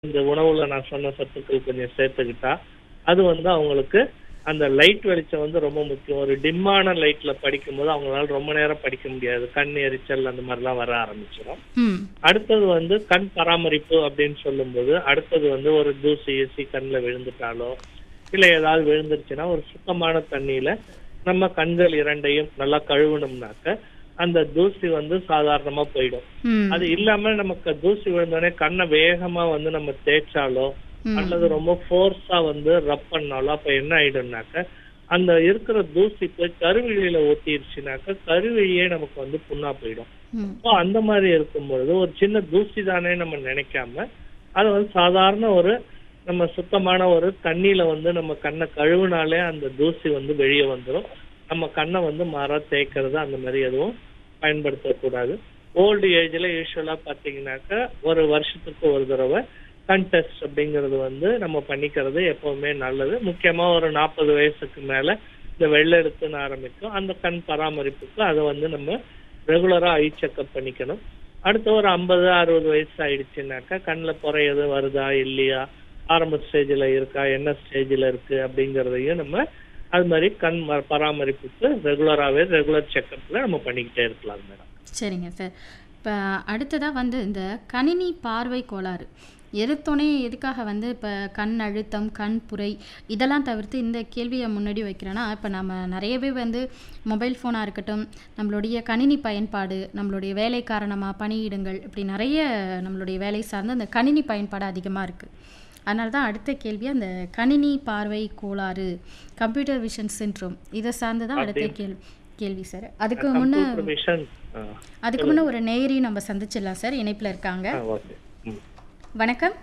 இந்த உணவுல நான் சொன்ன சத்துக்கள் கொஞ்சம் சேர்த்துக்கிட்டா அது வந்து அவங்களுக்கு அந்த லைட் வெளிச்சம் வந்து ரொம்ப முக்கியம் ஒரு டிம்மான லைட்ல படிக்கும்போது அவங்களால ரொம்ப நேரம் படிக்க முடியாது கண் எரிச்சல் அந்த மாதிரிலாம் வர ஆரம்பிச்சிடும் ம் அடுத்தது வந்து கண் பராமரிப்பு அப்படின்னு சொல்லும்போது அடுத்தது வந்து ஒரு தூசி ஏசி கண்ணில் விழுந்துட்டாலோ இல்லை ஏதாவது விழுந்துருச்சுன்னா ஒரு சுத்தமான தண்ணியில நம்ம கண்கள் இரண்டையும் நல்லா கழுவுனோம்னாக்க அந்த தூசி வந்து சாதாரணமா போயிடும் ம் அது இல்லாம நமக்கு தூசி விழுந்தோடனே கண்ணை வேகமா வந்து நம்ம தேய்ச்சாலோ ம். அல்லது ரொம்ப ஃபோர்ஸா வந்து ரப் பண்ணாலோ அப்ப என்ன ஆயிடும்னாக்க அந்த இருக்கிற தூசி போய் கருவிழியில ஒட்டிருச்சுனாக்க கருவிழியே நமக்கு வந்து புண்ணா போயிடும் ம் அப்போ அந்த மாதிரி இருக்கும் பொழுது ஒரு சின்ன தூசி தானே நம்ம நினைக்காம அது வந்து சாதாரண ஒரு நம்ம சுத்தமான ஒரு தண்ணியில வந்து நம்ம கண்ணை கழுவுனாலே அந்த தூசி வந்து வெளியே வந்துடும் நம்ம கண்ணை வந்து மாறா தேய்க்கிறது அந்த மாதிரி எதுவும் பயன்படுத்தக்கூடாது ஓல்டு ஏஜ்ல யூஸ்வலா பாத்தீங்கன்னாக்கா ஒரு வருஷத்துக்கு ஒரு தடவை கண் டெஸ்ட் அப்படிங்கிறது வந்து நம்ம பண்ணிக்கிறது எப்பவுமே நல்லது முக்கியமா ஒரு நாற்பது வயசுக்கு மேல இந்த வெள்ளெடுத்துன்னு ஆரம்பிக்கும் அந்த கண் பராமரிப்புக்கு அதை வந்து நம்ம ரெகுலரா ஐ செக்அப் பண்ணிக்கணும் அடுத்து ஒரு ஐம்பது அறுபது வயசு ஆயிடுச்சுனாக்கா கண்ணில் புறை எதுவும் வருதா இல்லையா ஆரம்ப ஸ்டேஜில் இருக்கா என்ன ஸ்டேஜில் இருக்கு அப்படிங்கிறதையும் நம்ம அது மாதிரி கண் ம- பராமரிப்புக்கு ரெகுலராகவே ரெகுலர் செக்கப்பில் நம்ம பண்ணிக்கிட்டே இருக்கலாம் மேடம் சரிங்க சார் இப்போ அடுத்ததாக வந்து இந்த கணினி பார்வை கோளாறு எடுத்தோடனே எதுக்காக வந்து இப்போ கண் அழுத்தம் கண் புரை இதெல்லாம் தவிர்த்து இந்த கேள்வியை முன்னாடி வைக்கிறேன்னா இப்போ நம்ம நிறையவே வந்து மொபைல் ஃபோனாக இருக்கட்டும் நம்மளுடைய கணினி பயன்பாடு நம்மளுடைய வேலை காரணமாக பணியிடங்கள் இப்படி நிறைய நம்மளுடைய வேலை சார்ந்து அந்த கணினி பயன்பாடு அதிகமாக இருக்குது அதனால தான் அடுத்த கேள்வி அந்த கணினி பார்வை கோளாறு கம்ப்யூட்டர் விஷன் சின்ட்ரோம் இதை சார்ந்து தான் அடுத்த கேள்வி கேள்வி சார் அதுக்கு முன்னே கம்ப்யூட்டர் விஷன் அதுக்கு முன்னே ஒரு நேயரி நம்ம சந்திச்சிடலாம் சார் இணைப்பில் இருக்காங்க ஓகே ம் வணக்கம்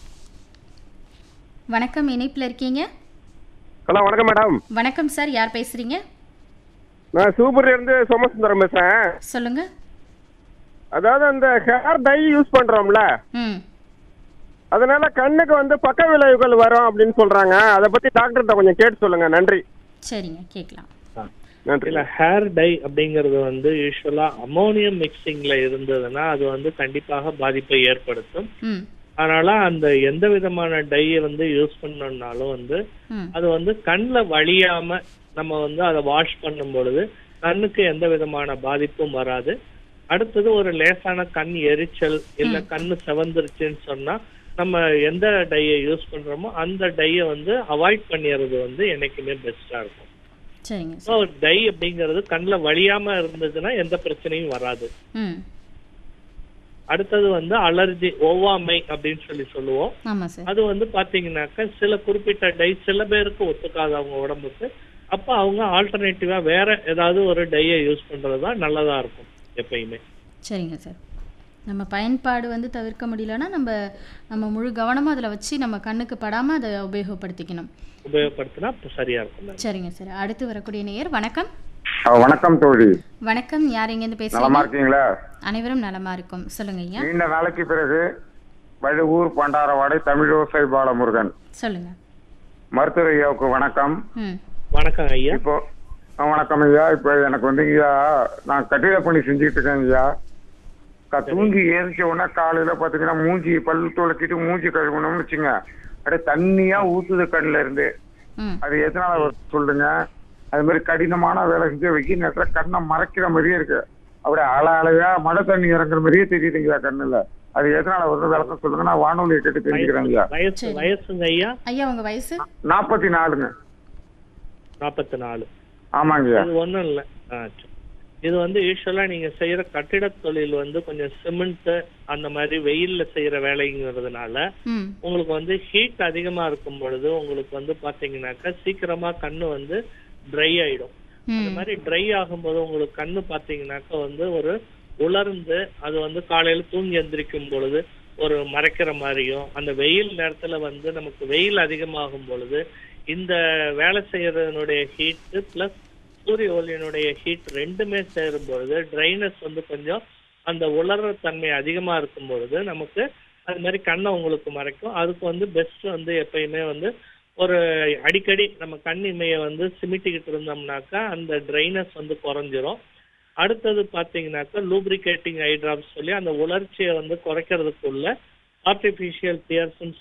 வணக்கம் இணைப்பில் இருக்கீங்க ஹலோ வணக்கம் மேடம் வணக்கம் சார் யார் பேசுறீங்க நான் சூப்பர்ல இருந்து சோமசுந்தரம் பேசுறேன் சொல்லுங்க அதாவது அந்த ஹேர் டை யூஸ் பண்றோம்ல ம் அதனால கண்ணுக்கு வந்து பக்க விளைவுகள் வரும் அப்படின்னு சொல்றாங்க அதை பத்தி டாக்டர்கிட்ட கொஞ்சம் கேட்டு சொல்லுங்க நன்றி சரிங்க கேட்கலாம் ஆ நன்றி இல்ல ஹேர் டை அப்படிங்கிறது வந்து யூஸ்வலா அமோனியம் மிக்சிங்ல இருந்ததுன்னா அது வந்து கண்டிப்பாக பாதிப்பை ஏற்படுத்தும் ம் அதனால அந்த எந்த விதமான டையை வந்து யூஸ் பண்ணோம்னாலும் வந்து ம் அது வந்து கண்ணில் வழியாம நம்ம வந்து அதை வாஷ் பண்ணும் பொழுது கண்ணுக்கு எந்த விதமான பாதிப்பும் வராது அடுத்தது ஒரு லேசான கண் எரிச்சல் இல்ல கண்ணு செவந்துருச்சுன்னு சொன்னா நம்ம எந்த டையை யூஸ் பண்றோமோ அந்த டையை வந்து அவாய்ட் பண்ணிடுறது வந்து என்னைக்குமே பெஸ்டா இருக்கும் சரிங்க சார் ஸோ டை அப்படிங்கிறது கண்ணில் வழியாம இருந்ததுன்னா எந்த பிரச்சனையும் வராது ம் அடுத்தது வந்து அலர்ஜி ஒவ்வாமை அப்படின்னு சொல்லி சொல்லுவோம் ஆமாம் சார் அது வந்து பாத்தீங்கன்னாக்க சில குறிப்பிட்ட டை சில பேருக்கு ஒத்துக்காது அவங்க உடம்புக்கு அப்ப அவங்க ஆல்டர்னேட்டிவா வேற ஏதாவது ஒரு டையை யூஸ் பண்றது தான் நல்லதா இருக்கும் எப்பயுமே சரிங்க சார் நம்ம பயன்பாடு வந்து தவிர்க்க முடியலன்னா நம்ம நம்ம முழு கவனமாக அதில் வச்சு நம்ம கண்ணுக்கு படாமல் அதை உபயோகப்படுத்திக்கணும் உபயோகப்படுத்தினா அப்ப சரியா இருக்கும் madam. சரிங்க சார் அடுத்து வரக்கூடிய நேயர் வணக்கம் வணக்கம் தோழி வணக்கம் யார் எங்கேருந்து நலமா பேசுறீங்க இருக்கீங்களா அனைவரும் நலமா இருக்கும் சொல்லுங்க ஐயா நீண்ட நாளைக்கு பிறகு வழுவூர் பண்டாரவாடை தமிழோசை பாலமுருகன் சொல்லுங்க மருத்துவ ஐயாவுக்கு வணக்கம் ம் வணக்கம் ஐயா இப்போ அஹ், வணக்கம் ஐயா இப்போ எனக்கு வந்து ஐயா நான் கட்டிட பணி செஞ்சுட்டு இருக்கேன் ஐயா க- தூங்கி ஏறிச்ச உடனே காலையில பாத்தீங்கன்னா மூஞ்சி பல் துளக்கிட்டு மூஞ்சி கழுவணும்னு வச்சுங்க அப்படியே தண்ணியா ஊத்துது கண்ணுல இருந்து ம் அது எதனால வருது சொல்லுங்க அது மாதிரி கடினமான வேலை செஞ்சு வெயில் நேரத்துல கண்ணை மறைக்கிற மாதிரியே இருக்கு அப்படியே அல அலையா மழை தண்ணி இறங்குற மாதிரியே தெரியுதுங்கய்யா கண்ணுல அது எதனால வருது விளக்கம் சொல்லுங்க நான் வானொலியை கேட்டு தெரிஞ்சுக்கிறேன் ஐயா வயசு சரி. வயசுங்க ஐயா ஐயா உங்க வயசு நாற்பத்தி நாலுங்க நாற்பத்தி நாலு ஆமாங்கய்யா இது ஒண்ணும் இல்ல ஆ, சரி. இது வந்து யூஸ்வலா நீங்க செய்யற கட்டிட தொழில் வந்து கொஞ்சம் சிமெண்ட் அந்த மாதிரி வெயில்ல செய்யற வேலைங்கிறதுனால ம் உங்களுக்கு வந்து ஹீட் அதிகமா இருக்கும் பொழுது உங்களுக்கு வந்து பாத்தீங்கன்னாக்கா சீக்கிரமா கண்ணு வந்து ட்ரை ஆயிடும் அந்த ம் மாதிரி ட்ரை ஆகும்போது உங்களுக்கு கண்ணு பாத்தீங்கன்னாக்கா வந்து ஒரு உலர்ந்து அது வந்து காலையில தூங்கி எந்திரிக்கும் பொழுது ஒரு மறைக்கிற மாதிரியும் அந்த வெயில் நேரத்துல வந்து நமக்கு வெயில் அதிகமாகும் பொழுது இந்த வேலை செய்யறதனுடைய ஹீட் பிளஸ் சூரிய ஒளியினுடைய ஹீட் ரெண்டுமே சேரும் பொழுது ட்ரைனஸ் வந்து கொஞ்சம் அந்த உலர்ற தன்மை அதிகமா இருக்கும் பொழுது நமக்கு அது மாதிரி கண்ணை உங்களுக்கு மறைக்கும் அதுக்கு வந்து பெஸ்ட் வந்து எப்பயுமே வந்து ஒரு அடிக்கடி நம்ம கண் இமையை வந்து சிமிட்டிக்கிட்டு இருந்தோம்னாக்கா அந்த ட்ரைனஸ் வந்து குறைஞ்சிரும் அடுத்தது பாத்தீங்கன்னாக்கா லூப்ரிகேட்டிங் ஐ டிராப்ஸ் சொல்லி அந்த உலர்ச்சியை வந்து குறைக்கிறதுக்குள்ள ஆர்டிஃபிஷியல் பியர்ஸ்ன்னு